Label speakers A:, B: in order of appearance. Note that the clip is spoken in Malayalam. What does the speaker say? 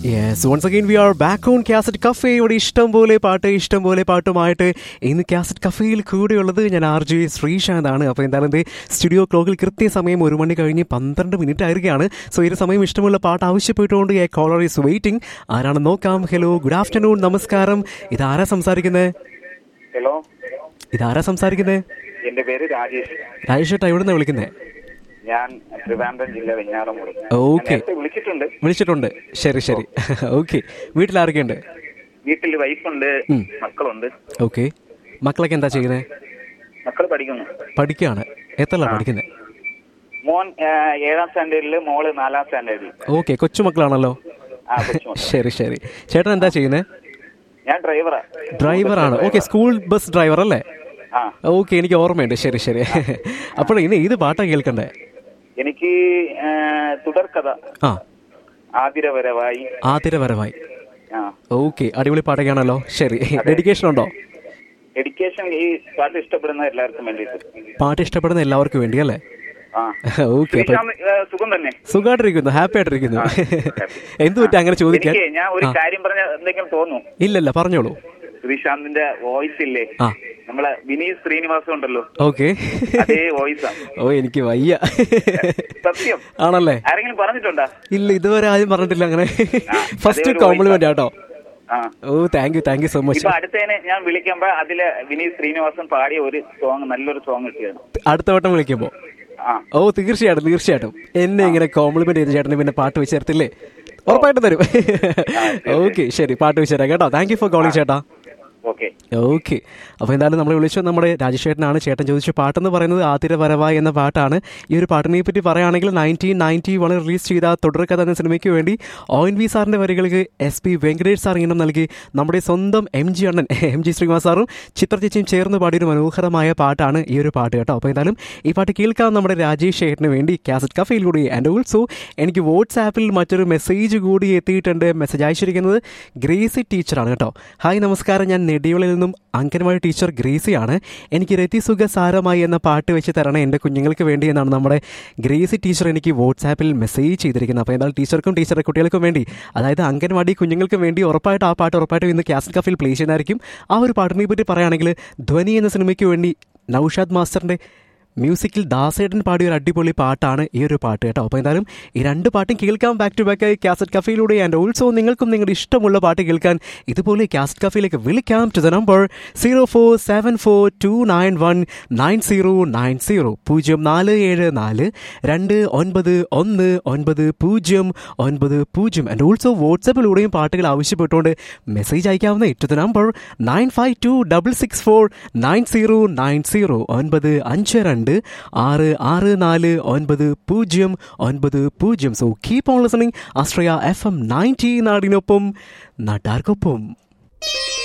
A: Yes once again we are back on cassette cafe ഇവിടെ ഇഷ്ടം പോലെ പാട്ട് ഇഷ്ടം പോലെ പാട്ടുമായിട്ട് ഇന്ന് കാസറ്റ് കഫേയിൽ കൂടെയുള്ളത് ഞാൻ ആർ ജെ ശ്രീശാന്താണ് അപ്പോൾ എന്തായാലും എന്തേ സ്റ്റുഡിയോ ക്ലോക്കിൽ കൃത്യസമയം ഒരു മണി കഴിഞ്ഞ് പന്ത്രണ്ട് മിനിറ്റ് ആയിരിക്കുകയാണ് സോ ഈ ഒരു സമയം ഇഷ്ടമുള്ള പാട്ട് ആവശ്യപ്പെട്ടുകൊണ്ട് എ കോളർ ഈസ് വെയിറ്റിംഗ് ആരാണ് നോക്കാം ഹലോ ഗുഡ് ആഫ്റ്റർനൂൺ നമസ്കാരം ഇതാരാ സംസാരിക്കുന്നത്
B: ഹലോ
A: ഇതാരാ സംസാരിക്കുന്നത്
B: എന്റെ പേര് രാജേഷ്
A: രാജേഷ് ഏട്ടാ എവിടെ നിന്നാണ് വിളിക്കുന്നത്
B: ഞാൻ ട്രിവാൻഡ്രം ജില്ല വെഞ്ഞാറമൂട്
A: ഓക്കെ
B: ഞാൻ നേരത്തെ വിളിച്ചിട്ടുണ്ട്
A: വിളിച്ചിട്ടുണ്ട് ശരി ശരി ഓക്കെ വീട്ടിലാരൊക്കെയുണ്ട്
B: വീട്ടിൽ വൈഫുണ്ട്
A: ഉം.
B: മക്കളുണ്ട്
A: ഓക്കെ മക്കളൊക്കെ എന്താ ചെയ്യുന്നത്
B: മക്കൾ പഠിക്കുന്നു
A: പഠിക്കുകയാണ് എത്രല്ല പഠിക്കുന്നത്
B: മോൻ ആ, ഏഴാം സ്റ്റാൻഡേർഡില് മോള് നാലാം സ്റ്റാൻഡേർഡിൽ
A: ഓക്കെ കൊച്ചുമക്കളാണല്ലോ
B: ആ കൊച്ചുമക്കൾ
A: ശരി ശരി ചേട്ടൻ എന്താ ചെയ്യുന്നത്
B: ഞാൻ ഡ്രൈവറാ
A: ഡ്രൈവറാണ് ഓക്കെ സ്കൂൾ ബസ് ഡ്രൈവർ അല്ലേ
B: ആ
A: ഓക്കെ എനിക്ക് ഓർമ്മയുണ്ട് ശരി ശരി അപ്പോൾ ഇനി ഇത് പാട്ടാ കേൾക്കണ്ടേ
B: എനിക്ക് ആ, തുടർക്കഥ
A: ആ
B: ആതിരവരവായി
A: ആതിര വരവായി
B: ആ
A: ഓക്കെ അടിപൊളി പാട്ടൊക്കെയാണല്ലോ ശരി ഡെഡിക്കേഷൻ ഉണ്ടോ
B: എഡ്യൂക്കേഷൻ ഈ പാട്ട് ഇഷ്ടപ്പെടുന്ന എല്ലാവർക്കും വേണ്ടിയിട്ട്
A: പാട്ട് ഇഷ്ടപ്പെടുന്ന എല്ലാവർക്കും വേണ്ടി അല്ലേ
B: ആ
A: ഓക്കെ അപ്പൊ
B: ശ്രീശാന്ത്, ആ, സുഖം തന്നെ
A: സുഖമായിട്ടിരിക്കുന്നു ഹാപ്പി ആയിട്ടിരിക്കുന്നു എന്ത് പറ്റി അങ്ങനെ ചോദിക്കാൻ
B: എനിക്ക് ഞാൻ ഒരു കാര്യം പറഞ്ഞ എന്തെങ്കിലും തോന്നുന്നു
A: ഇല്ലല്ല പറഞ്ഞോളൂ
B: ശ്രീശാന്തിന്റെ വോയിസ് ഇല്ലേ
A: ആ
B: നമ്മളെ വിനീത് ശ്രീനിവാസം ഉണ്ടല്ലോ
A: ഓക്കെ
B: അതേ വോയിസാ
A: ഓ എനിക്ക് വയ്യ
B: സത്യം
A: ആണല്ലേ
B: ആരെങ്കിലും പറഞ്ഞിട്ടുണ്ടാ
A: ഇല്ല ഇതുവരെ ആരും പറഞ്ഞിട്ടില്ല അങ്ങനെ
B: ആ,
A: ഫസ്റ്റ്
B: അതേ ഒരു
A: കോംപ്ലിമെന്റ് ആട്ടോ
B: ആ
A: ഓ thank you thank you so much
B: ഇപ്പൊ അടുത്തതിന് ഞാൻ വിളിക്കുമ്പോ അതില് വിനീത് ശ്രീനിവാസൻ പാടിയ ഒരു സോങ് നല്ലൊരു സോങ് കിട്ടിയത്
A: അടുത്ത വട്ടം വിളിക്കുമ്പോ
B: ആ
A: ഓ തീർച്ചയായിട്ടും തീർച്ചയായിട്ടും എന്നെ ഇങ്ങനെ കോംപ്ലിമെന്റ് ചെയ്ത ചേട്ടന് പിന്നെ പാട്ട് വെച്ച് തരത്തില്ലേ ഉറപ്പായിട്ട് തരും ഓക്കെ ശരി പാട്ട് വെച്ച് തരാം കേട്ടോ താങ്ക് യു ഫോർ കോളിംഗ് ചേട്ടാ
B: ഓക്കെ
A: ഓക്കെ അപ്പോൾ എന്തായാലും നമ്മൾ വിളിച്ചത് നമ്മുടെ രാജേഷ് ചേട്ടനാണ് ചേട്ടൻ ചോദിച്ച പാട്ടെന്ന് പറയുന്നത് ആതിര വരവായി എന്ന പാട്ടാണ് ഈ ഒരു പാട്ടിനെ പറ്റി പറയുകയാണെങ്കിൽ നയൻറ്റീൻ നയൻറ്റി വൺ റിലീസ് ചെയ്ത തുടർക്കഥ എന്ന സിനിമയ്ക്ക് വേണ്ടി ഒ എൻ വി സാറിൻ്റെ വരികൾക്ക് എസ് പി വെങ്കടേഷ് സാർ ഈണം നൽകി നമ്മുടെ സ്വന്തം എം ജി അണ്ണൻ എം ജി ശ്രീനിവാസ് സാറും ചിത്ര ചേച്ചിയും ചേർന്ന് പാടിയൊരു മനോഹരമായ പാട്ടാണ് ഈ ഒരു പാട്ട് കേട്ടോ അപ്പോൾ എന്തായാലും ഈ പാട്ട് കേൾക്കാൻ നമ്മുടെ രാജേഷ് ചേട്ടന് വേണ്ടി കാസറ്റ് കഫയിൽ കൂടി ആൻഡ് ഓൾസോ എനിക്ക് വാട്സാപ്പിൽ മറ്റൊരു മെസ്സേജ് കൂടി എത്തിയിട്ടുണ്ട് മെസ്സേജ് അയച്ചിരിക്കുന്നത് ഗ്രേസി ടീച്ചറാണ് കേട്ടോ ഹായ് നമസ്കാരം ഞാൻ നെടിയോളിൽ നിന്നും അംഗൻവാടി ടീച്ചർ ഗ്രേസിയാണ് എനിക്ക് രതിസുഖ സാരമായി എന്ന പാട്ട് വെച്ച് തരണേ എൻ്റെ കുഞ്ഞുങ്ങൾക്ക് വേണ്ടി എന്നാണ് നമ്മുടെ ഗ്രേസി ടീച്ചർ എനിക്ക് വാട്സാപ്പിൽ മെസ്സേജ് ചെയ്തിരിക്കുന്നത് അപ്പോൾ എന്നാൽ ടീച്ചർക്കും ടീച്ചറുടെ കുട്ടികൾക്കും വേണ്ടി അതായത് അംഗൻവാടി കുഞ്ഞുങ്ങൾക്കും വേണ്ടി ഉറപ്പായിട്ട് ആ പാട്ട് ഉറപ്പായിട്ടും ഇന്ന് കാസറ്റ് കഫിൽ പ്ലേ ചെയ്യുന്നതായിരിക്കും ആ ഒരു പാട്ടിനെ പറ്റി പറയുകയാണെങ്കിൽ ധ്വനി എന്ന സിനിമയ്ക്ക് വേണ്ടി നൌഷാദ് മാസ്റ്ററിൻ്റെ മ്യൂസിക്കിൽ ദാസേട്ടൻ പാടിയ ഒരു അടിപൊളി പാട്ടാണ് ഈ ഒരു പാട്ട് കേട്ടോ അപ്പോൾ എന്തായാലും ഈ രണ്ട് പാട്ടും കേൾക്കാം ബാക്ക് ടു ബാക്ക് ആയി കാസറ്റ് കഫയിലൂടെ ആൻഡ് ഓൾസോ നിങ്ങൾക്കും നിങ്ങളുടെ ഇഷ്ടമുള്ള പാട്ട് കേൾക്കാൻ ഇതുപോലെ കാസറ്റ് കഫയിലേക്ക് വിളിക്കാം to the number zero four seven four two nine one nine zero nine zero പൂജ്യം നാല് ഏഴ് നാല് രണ്ട് ഒൻപത് ഒന്ന് ഒൻപത് പൂജ്യം ഒൻപത് പൂജ്യം ആൻഡ് ഓൾസോ വാട്സപ്പിലൂടെയും പാട്ടുകൾ ആവശ്യപ്പെട്ടുകൊണ്ട് മെസ്സേജ് അയക്കാവുന്ന to the number nine five two double six four nine zero nine zero ഒൻപത് അഞ്ച് രണ്ട് ആറ് ആറ് നാല് ഒൻപത് പൂജ്യം ഒൻപത് പൂജ്യം സോ കീപ് ഓൺ ലിസണിംഗ് ആസ്ട്രയ എഫ് എം നയൻറ്റി നാടിനൊപ്പം നാട്ടാർക്കൊപ്പം